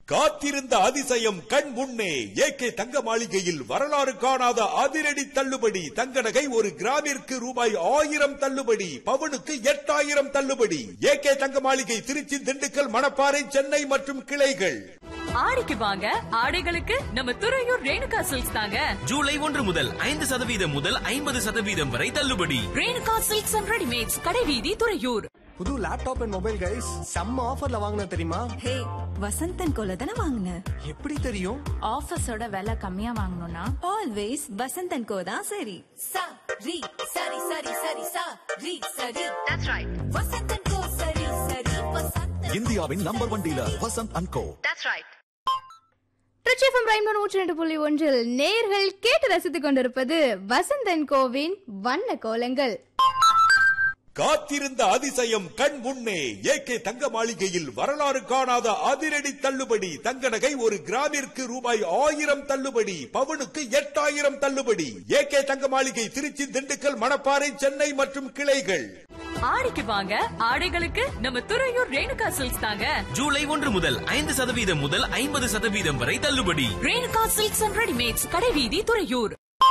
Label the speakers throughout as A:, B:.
A: காத்திருந்த அதிசயம் கண் முன்னே ஏகே தங்க மாளிகையில் வரலாறு காணாத அதிரடி தள்ளுபடி தங்க நகை ஒரு கிராமிற்கு ரூபாய் ஆயிரம் தள்ளுபடி பவுனுக்கு எட்டாயிரம் தள்ளுபடி ஏகே தங்க மாளிகை திருச்சி திண்டுக்கல் மணப்பாறை சென்னை மற்றும் கிளைகள்
B: ஆடிக்கு வாங்க ஆடைகளுக்கு நம்ம துறையூர் ரேணுகா சில்க்ஸ் தாங்க
C: ஜூலை ஒன்று முதல் ஐந்து சதவீதம் முதல் ஐம்பது சதவீதம் வரை தள்ளுபடி
B: ரேணுகா சில்க்ஸ் அண்ட் ரெடிமேட்ஸ் கடைவீதி துறையூர்
D: புது லேப்டாப் அண்ட் மொபைல் கைஸ் செம்ம ஆஃபர்ல வாங்கின தெரியுமா
E: ஹே வசந்தன் கோல தானே வாங்கின
D: எப்படி தெரியும்
F: ஆஃபீஸோட விலை கம்மியா வாங்கணும்னா
E: ஆல்வேஸ் வசந்தன் கோ தான் சரி
G: sa ri sari sari sari sa ri sari that's right vasantan ko sari sari vasantan
H: இந்தியாவின் number one dealer Vasanth and co
G: that's right
I: Trichy F M rainbow நூற்றி ரெண்டு புள்ளி ஒன்றில் நேர்கள் கேட்டு ரசித்துக் கொண்டிருப்பது வசந்தன் கோவின் வண்ண கோலங்கள்
A: காத்திருந்த அதிசயம் கண் முன்னே ஏகே தங்க மாளிகையில் வரலாறு காணாத அதிரடி தள்ளுபடி தங்க நகை ஒரு கிராமிற்கு ரூபாய் ஆயிரம் தள்ளுபடி பவுனுக்கு எட்டாயிரம் தள்ளுபடி ஏகே தங்க மாளிகை திருச்சி திண்டுக்கல் மணப்பாறை சென்னை மற்றும் கிளைகள்
B: ஆடிக்கு வாங்க ஆடைகளுக்கு நம்ம துறையூர் ரேணுகா சில்க்ஸ் தாங்க
C: ஜூலை ஒன்று முதல் ஐந்து சதவீதம் முதல் ஐம்பது சதவீதம் வரை தள்ளுபடி
B: ரேணுகா சில்க்ஸ் அண்ட் ரெடிமேட்ஸ் கடைவீதி துறையூர்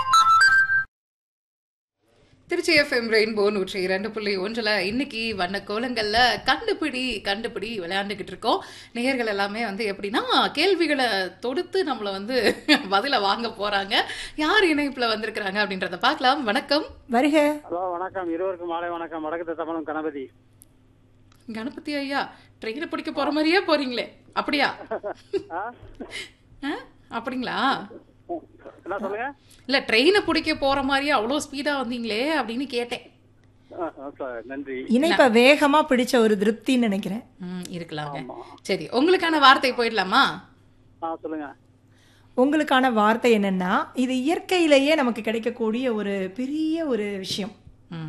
J: திருச்சி எஃப்எம் ரெயின்போ நூற்றி இரண்டு புள்ளி ஒன்றில் இன்னைக்கு வண்ண கோலங்கள்ல கண்டுபிடி கண்டுபிடி விளையாண்டுக்கிட்டு இருக்கோம் நேயர்கள் எல்லாமே வந்து எப்படின்னா கேள்விகளை தொடுத்து நம்மளை வந்து பதில வாங்க போறாங்க யார் இணைப்புல வந்திருக்கிறாங்க அப்படின்றத பார்க்கலாம் வணக்கம்
K: வருக
L: ஹலோ வணக்கம் இருவருக்கும் மாலை வணக்கம் வடக்கு தமிழம் கணபதி
J: கணபதி ஐயா ட்ரெயினை பிடிக்க போற மாதிரியே போறீங்களே அப்படியா
L: ஆ?
J: ஆ? அப்படிங்களா
L: என்ன சொல்லுங்க
J: இல்ல ட்ரெயினை பிடிக்க போற மாதிரியே அவ்வளோ ஸ்பீடா வந்தீங்களே அப்படின்னு கேட்டேன்
L: ஆ, ஆ, சார், நன்றி
K: இணைப்ப வேகமா பிடிச்ச ஒரு திருப்தின்னு நினைக்கிறேன்
J: ம், இருக்கலாங்க சரி உங்களுக்கான வார்த்தை போயிடலாமா
L: ஆ சொல்லுங்க
K: உங்களுக்கான வார்த்தை என்னன்னா இது இயற்கையிலேயே நமக்கு கிடைக்கக்கூடிய ஒரு பெரிய ஒரு விஷயம்
J: ம்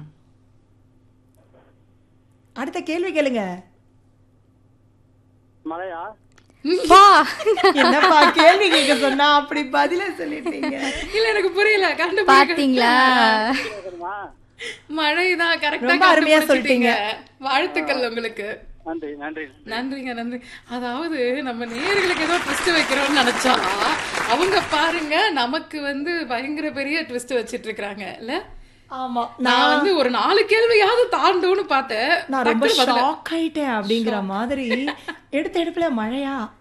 K: அடுத்த கேள்வி கேளுங்க
L: மழையா
I: வா
K: என்னப்பா கேள்வி கேட்க சொன்னா அப்படி பதில சொல்லிட்டீங்க
J: இல்ல எனக்கு புரியல கண்டுபிடிக்க
I: பாத்தீங்களா
L: தெரியுமா
J: மழைதான் கரெக்டா
K: ரொம்ப அருமையா
J: சொல்லிட்டீங்க வாழ்த்துக்கள் உங்களுக்கு
L: நன்றி நன்றி
J: நன்றிங்க நன்றி அதாவது நம்ம நேயர்களுக்கு ஏதோ ட்விஸ்ட் வைக்கிறோம்னு நினைச்சா அவங்க பாருங்க நமக்கு வந்து பயங்கர பெரிய ட்விஸ்ட் வச்சிட்டு இருக்காங்க இல்ல
K: ஆமா
J: நான் வந்து ஒரு நாலு கேள்வியாவது தாண்டும்னு பார்த்தேன்
K: நான் ரொம்ப
J: டக்குனு பதில-
K: ஷாக் ஆயிட்டேன் அப்படிங்கிற மாதிரி எடுத்த எடுப்புல மழையா